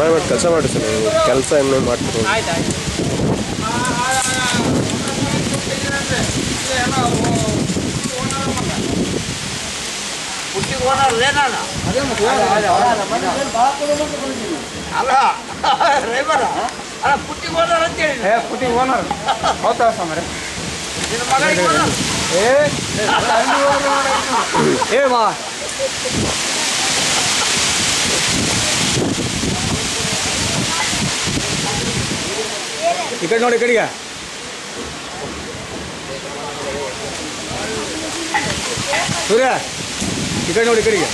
ಮಾಡಿ ಮಾಡಿ ಕೆಲಸ ಮಾಡಿ ಸರ್ ನೀವು ಕೆಲಸ ಏನೇ ಮಾಡ್ತೀರಿ ಆಯ್ತು ಆಯ್ತು ಪುಟ್ಟಿಗೆ ಓನರ್ ನಾನು ಅಲ್ಲ ಡ್ರೈವರ ಅಲ್ಲ ಪುಟ್ಟಿಗೆ ಓನರ್ ಅಂತ ಹೇಳಿ ಏ ಪುಟಿ ಓನರ್ ಹೌದಾ ಸಮರೆ ನಿನ್ನ ಮಗಳಿಗೆ ಓನರ್ ಏ ಏ ಮಾ ಈ ಕಡೆ ನೋಡಿ ಈ ಕಡೆಗೆ ಸೂರ್ಯ ಈ ಕಡೆ ನೋಡಿ ಈ ಕಡೆಗೆ